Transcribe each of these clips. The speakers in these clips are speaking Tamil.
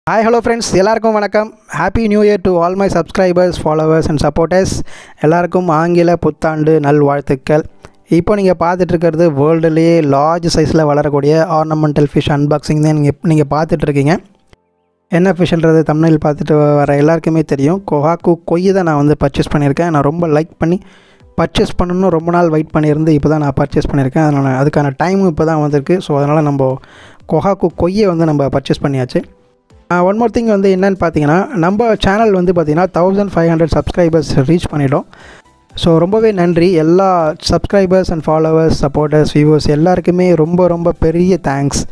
ஹாய் ஹலோ ஃப்ரெண்ட்ஸ் எல்லாருக்கும் வணக்கம் happy new year to all my subscribers followers and supporters எல்லாருக்கும் ஆங்கில புத்தாண்டு நல்வாழ்த்துக்கள் இப்போ நீங்கள் பார்த்துட்டு இருக்கிறது வேர்ல்டுலேயே லார்ஜ் சைஸில் வளரக்கூடிய ஆர்னமெண்டல் ஃபிஷ் அன்பாக்சிங் தான் நீங்கள் நீங்கள் பார்த்துட்ருக்கீங்க என்ன ஃபிஷ்ன்றது தமிழில் பார்த்துட்டு வர எல்லாருக்குமே தெரியும் கொஹாக்கு கொய்யை தான் நான் வந்து பர்ச்சேஸ் பண்ணியிருக்கேன் நான் ரொம்ப லைக் பண்ணி பர்ச்சேஸ் பண்ணணும்னு ரொம்ப நாள் வெயிட் பண்ணியிருந்து இப்போ தான் நான் பர்ச்சேஸ் பண்ணியிருக்கேன் அதனால் அதுக்கான டைமும் இப்போ தான் வந்திருக்கு ஸோ அதனால் நம்ம கொஹாக்கு கொய்யை வந்து நம்ம பர்ச்சேஸ் பண்ணியாச்சு ஒன் மோர் திங் வந்து என்னன்னு பார்த்தீங்கன்னா நம்ம சேனல் வந்து பார்த்திங்கன்னா thousand five hundred subscribers reach பண்ணிட்டோம் ஸோ ரொம்பவே நன்றி எல்லா subscribers and followers supporters viewers எல்லாருக்குமே ரொம்ப ரொம்ப பெரிய தேங்க்ஸ்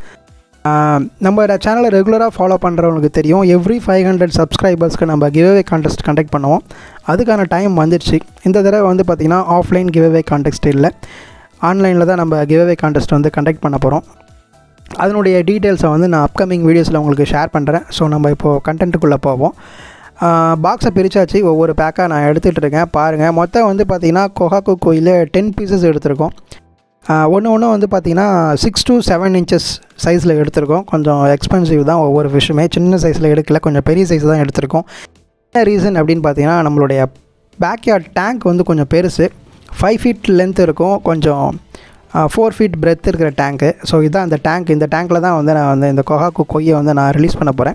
நம்ம சேனலை ரெகுலராக ஃபாலோ பண்ணுறவங்களுக்கு தெரியும் எவ்ரி ஃபைவ் ஹண்ட்ரட் சப்ஸ்கிரைபர்ஸ்க்கு நம்ம கிவ்அவே கான்டெஸ்ட் கண்டக்ட் பண்ணுவோம் அதுக்கான டைம் வந்துடுச்சு இந்த தடவை வந்து பார்த்திங்கன்னா ஆஃப்லைன் கிவ்அவே கான்டெஸ்ட் இல்லை ஆன்லைனில் தான் நம்ம கிவ்அவே கான்டெஸ்ட் வந்து கண்டக்ட் பண்ண போகிறோம் அதனுடைய டீட்டெயில்ஸை வந்து நான் அப்கமிங் வீடியோஸில் உங்களுக்கு ஷேர் பண்ணுறேன் ஸோ நம்ம இப்போது கண்டென்ட்டுக்குள்ளே போவோம் பாக்ஸை பிரித்தாச்சு ஒவ்வொரு பேக்காக நான் எடுத்துகிட்டு இருக்கேன் பாருங்கள் மொத்தம் வந்து பார்த்திங்கன்னா கொஹாக்கு கோயில் டென் பீசஸ் எடுத்திருக்கோம் ஒன்று ஒன்று வந்து பார்த்திங்கன்னா சிக்ஸ் டு செவன் இன்ச்சஸ் சைஸில் எடுத்திருக்கோம் கொஞ்சம் எக்ஸ்பென்சிவ் தான் ஒவ்வொரு ஃபிஷ்ஷுமே சின்ன சைஸில் எடுக்கல கொஞ்சம் பெரிய சைஸ் தான் எடுத்திருக்கோம் என்ன ரீசன் அப்படின்னு பார்த்தீங்கன்னா நம்மளுடைய பேக்யார்ட் டேங்க் வந்து கொஞ்சம் பெருசு ஃபைவ் ஃபீட் லென்த் இருக்கும் கொஞ்சம் ஃபோர் ஃபீட் பிரெத் இருக்கிற டேங்க்கு ஸோ இதுதான் அந்த டேங்க் இந்த டேங்க்கில் தான் வந்து நான் வந்து இந்த கொஹாக்கு கொய்யை வந்து நான் ரிலீஸ் பண்ண போகிறேன்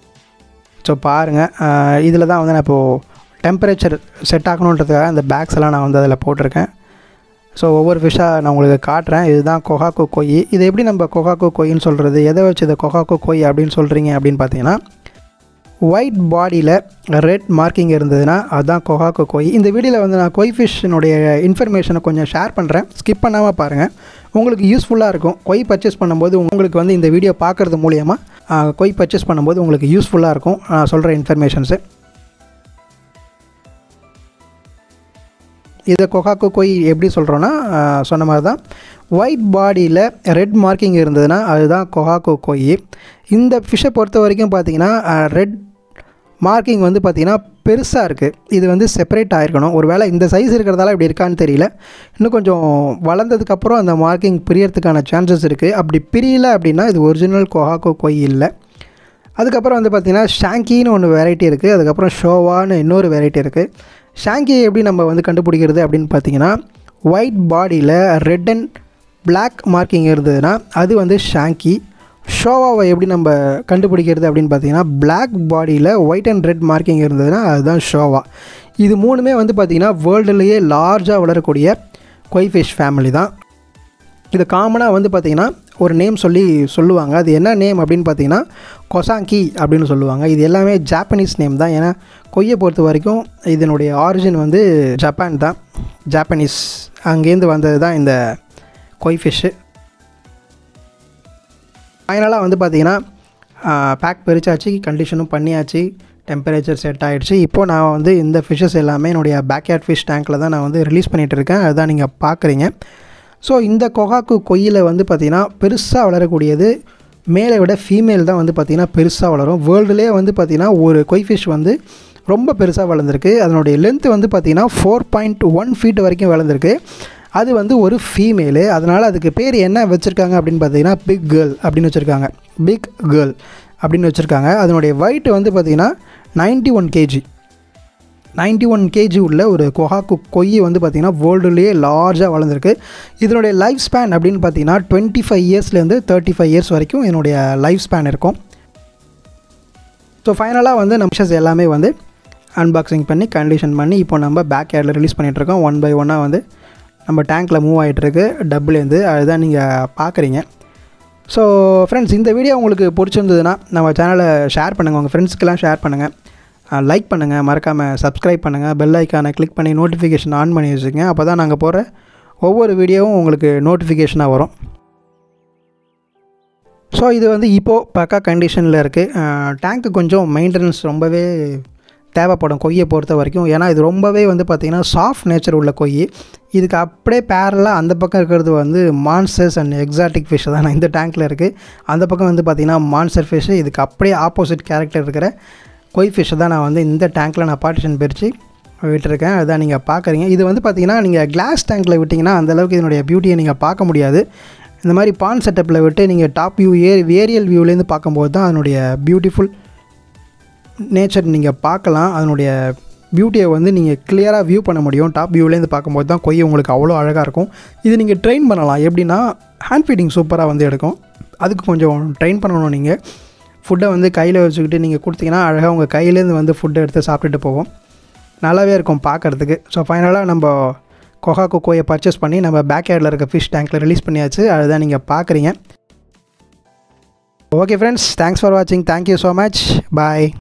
ஸோ பாருங்கள் இதில் தான் வந்து நான் இப்போது டெம்பரேச்சர் செட் ஆகணுன்றதுக்காக அந்த பேக்ஸ் எல்லாம் நான் வந்து அதில் போட்டிருக்கேன் ஸோ ஒவ்வொரு ஃபிஷ்ஷாக நான் உங்களுக்கு காட்டுறேன் இதுதான் கொஹாக்கு கொய் இது எப்படி நம்ம கொஹாக்கு கொய்ன்னு சொல்கிறது எதை வச்சு இதை கொஹாக்கு கொய் அப்படின்னு சொல்கிறீங்க அப்படின்னு பார்த்தீங்கன்னா ஒயிட் பாடியில் ரெட் மார்க்கிங் இருந்ததுன்னா அதுதான் கொஹாக்கு கொய் இந்த வீடியோவில் வந்து நான் கொய் ஃபிஷ்னுடைய இன்ஃபர்மேஷனை கொஞ்சம் ஷேர் பண்ணுறேன் ஸ்கிப் பண்ணாமல் பாருங்கள் உங்களுக்கு யூஸ்ஃபுல்லாக இருக்கும் கொய் பர்ச்சேஸ் பண்ணும்போது உங்களுக்கு வந்து இந்த வீடியோ பார்க்குறது மூலியமாக கொய் பர்ச்சேஸ் பண்ணும்போது உங்களுக்கு யூஸ்ஃபுல்லாக இருக்கும் நான் சொல்கிற இன்ஃபர்மேஷன்ஸு இதை கொஹாக்கு கொய் எப்படி சொல்கிறோன்னா சொன்ன மாதிரி தான் ஒயிட் பாடியில் ரெட் மார்க்கிங் இருந்ததுன்னா அதுதான் கொஹாக்கு கொய் இந்த ஃபிஷ்ஷை பொறுத்த வரைக்கும் பார்த்தீங்கன்னா ரெட் மார்க்கிங் வந்து பார்த்திங்கன்னா பெருசாக இருக்குது இது வந்து செப்பரேட் ஆகிருக்கணும் ஒரு வேளை இந்த சைஸ் இருக்கிறதால இப்படி இருக்கான்னு தெரியல இன்னும் கொஞ்சம் வளர்ந்ததுக்கப்புறம் அந்த மார்க்கிங் பிரியறதுக்கான சான்சஸ் இருக்குது அப்படி பிரியல அப்படின்னா இது ஒரிஜினல் கொஹாக்கோ கொய் இல்லை அதுக்கப்புறம் வந்து பார்த்திங்கன்னா ஷாங்கின்னு ஒன்று வெரைட்டி இருக்குது அதுக்கப்புறம் ஷோவான்னு இன்னொரு வெரைட்டி இருக்குது ஷாங்கி எப்படி நம்ம வந்து கண்டுபிடிக்கிறது அப்படின்னு பார்த்தீங்கன்னா ஒயிட் பாடியில் ரெட் அண்ட் பிளாக் மார்க்கிங் இருந்ததுன்னா அது வந்து ஷாங்கி ஷோவாவை எப்படி நம்ம கண்டுபிடிக்கிறது அப்படின்னு பார்த்தீங்கன்னா பிளாக் பாடியில் ஒயிட் அண்ட் ரெட் மார்க்கிங் இருந்ததுன்னா அதுதான் ஷோவா இது மூணுமே வந்து பார்த்திங்கன்னா வேர்ல்டுலேயே லார்ஜாக வளரக்கூடிய கொய்ஃபிஷ் ஃபேமிலி தான் இது காமனாக வந்து பார்த்திங்கன்னா ஒரு நேம் சொல்லி சொல்லுவாங்க அது என்ன நேம் அப்படின்னு பார்த்தீங்கன்னா கொசாங்கி அப்படின்னு சொல்லுவாங்க இது எல்லாமே ஜாப்பனீஸ் நேம் தான் ஏன்னா கொய்யை பொறுத்த வரைக்கும் இதனுடைய ஆரிஜின் வந்து ஜப்பான் தான் ஜாப்பனீஸ் அங்கேருந்து வந்தது தான் இந்த கொய் ஃபிஷ்ஷு ஃபைனலாக வந்து பார்த்திங்கன்னா பேக் பிரிச்சாச்சு கண்டிஷனும் பண்ணியாச்சு டெம்பரேச்சர் செட் ஆகிடுச்சு இப்போது நான் வந்து இந்த ஃபிஷ்ஷஸ் எல்லாமே என்னுடைய பேக்யார்ட் ஃபிஷ் டேங்க்கில் தான் நான் வந்து ரிலீஸ் பண்ணிகிட்டு இருக்கேன் அதுதான் நீங்கள் பார்க்குறீங்க ஸோ இந்த கொஹாக்கு கொய்யில் வந்து பார்த்திங்கன்னா பெருசாக வளரக்கூடியது மேலே விட ஃபீமேல் தான் வந்து பார்த்திங்கன்னா பெருசாக வளரும் வேர்ல்டுலேயே வந்து பார்த்திங்கன்னா ஒரு கொய் ஃபிஷ் வந்து ரொம்ப பெருசாக வளர்ந்துருக்கு அதனுடைய லென்த்து வந்து பார்த்திங்கன்னா ஃபோர் பாயிண்ட் ஒன் ஃபீட் வரைக்கும் வளர்ந்துருக்கு அது வந்து ஒரு ஃபீமேலு அதனால் அதுக்கு பேர் என்ன வச்சுருக்காங்க அப்படின்னு பார்த்தீங்கன்னா பிக் கேர்ள் அப்படின்னு வச்சுருக்காங்க பிக் கேர்ள் அப்படின்னு வச்சுருக்காங்க அதனுடைய வெயிட் வந்து பார்த்திங்கன்னா ninety one KG ninety one KG உள்ள ஒரு கொஹாக்கு கொய் வந்து பார்த்திங்கன்னா வேர்ல்டுலேயே லார்ஜாக வளர்ந்துருக்கு இதனுடைய லைஃப் ஸ்பேன் அப்படின்னு பார்த்தீங்கன்னா டுவெண்ட்டி ஃபைவ் இயர்ஸ்லேருந்து தேர்ட்டி ஃபைவ் இயர்ஸ் வரைக்கும் என்னுடைய லைஃப் ஸ்பேன் இருக்கும் ஸோ ஃபைனலாக வந்து நம்ம எல்லாமே வந்து அன்பாக்சிங் பண்ணி கண்டிஷன் பண்ணி இப்போ நம்ம பேக் ஏரில் ரிலீஸ் பண்ணிகிட்ருக்கோம் ஒன் பை ஒன்னாக வந்து நம்ம டேங்க்கில் மூவ் ஆகிட்டுருக்கு டப்புலேருந்து அதுதான் நீங்கள் பார்க்குறீங்க ஸோ ஃப்ரெண்ட்ஸ் இந்த வீடியோ உங்களுக்கு பிடிச்சிருந்ததுன்னா நம்ம சேனலை ஷேர் பண்ணுங்கள் உங்கள் ஃப்ரெண்ட்ஸ்க்கெலாம் ஷேர் பண்ணுங்கள் லைக் பண்ணுங்கள் மறக்காமல் சப்ஸ்கிரைப் பண்ணுங்கள் பெல் ஐக்கானை கிளிக் பண்ணி நோட்டிஃபிகேஷன் ஆன் பண்ணி வச்சுக்கோங்க அப்போ தான் நாங்கள் போகிற ஒவ்வொரு வீடியோவும் உங்களுக்கு நோட்டிஃபிகேஷனாக வரும் ஸோ இது வந்து இப்போது பக்கா கண்டிஷனில் இருக்குது டேங்க்கு கொஞ்சம் மெயின்டெனன்ஸ் ரொம்பவே தேவைப்படும் கொய்யை பொறுத்த வரைக்கும் ஏன்னா இது ரொம்பவே வந்து பார்த்திங்கன்னா சாஃப்ட் நேச்சர் உள்ள கொய் இதுக்கு அப்படியே பேரலாக அந்த பக்கம் இருக்கிறது வந்து மான்சர்ஸ் அண்ட் எக்ஸாட்டிக் ஃபிஷ் தான் இந்த டேங்க்கில் இருக்குது அந்த பக்கம் வந்து பார்த்திங்கன்னா மான்சர் ஃபிஷ்ஷு இதுக்கு அப்படியே ஆப்போசிட் கேரக்டர் இருக்கிற கொய் ஃபிஷ்ஷை தான் நான் வந்து இந்த டேங்க்கில் நான் பார்ட்டிஷன் பிரித்து விட்டுருக்கேன் அதுதான் நீங்கள் பார்க்குறீங்க இது வந்து பார்த்திங்கன்னா நீங்கள் கிளாஸ் டேங்க்கில் விட்டிங்கன்னா அந்தளவுக்கு இதனுடைய பியூட்டியை நீங்கள் பார்க்க முடியாது இந்த மாதிரி பான் செட்டப்பில் விட்டு நீங்கள் டாப் வியூ ஏ ஏரியல் வியூலேருந்து பார்க்கும்போது தான் அதனுடைய பியூட்டிஃபுல் நேச்சர் நீங்கள் பார்க்கலாம் அதனுடைய பியூட்டியை வந்து நீங்கள் கிளியராக வியூ பண்ண முடியும் டாப் வியூலேருந்து பார்க்கும்போது தான் கொய் உங்களுக்கு அவ்வளோ அழகாக இருக்கும் இது நீங்கள் ட்ரெயின் பண்ணலாம் எப்படின்னா ஹேண்ட் ஃபீடிங் சூப்பராக வந்து எடுக்கும் அதுக்கு கொஞ்சம் ட்ரெயின் பண்ணணும் நீங்கள் ஃபுட்டை வந்து கையில் வச்சுக்கிட்டு நீங்கள் கொடுத்தீங்கன்னா அழகாக உங்கள் கையிலேருந்து வந்து ஃபுட்டை எடுத்து சாப்பிட்டுட்டு போவோம் நல்லாவே இருக்கும் பார்க்குறதுக்கு ஸோ ஃபைனலாக நம்ம கொஹா கொக்கோயை பர்ச்சேஸ் பண்ணி நம்ம பேக் யார்டில் இருக்க ஃபிஷ் டேங்க்கில் ரிலீஸ் பண்ணியாச்சு அதுதான் நீங்கள் பார்க்குறீங்க ஓகே ஃப்ரெண்ட்ஸ் தேங்க்ஸ் ஃபார் வாட்சிங் தேங்க்யூ ஸோ மச் பாய்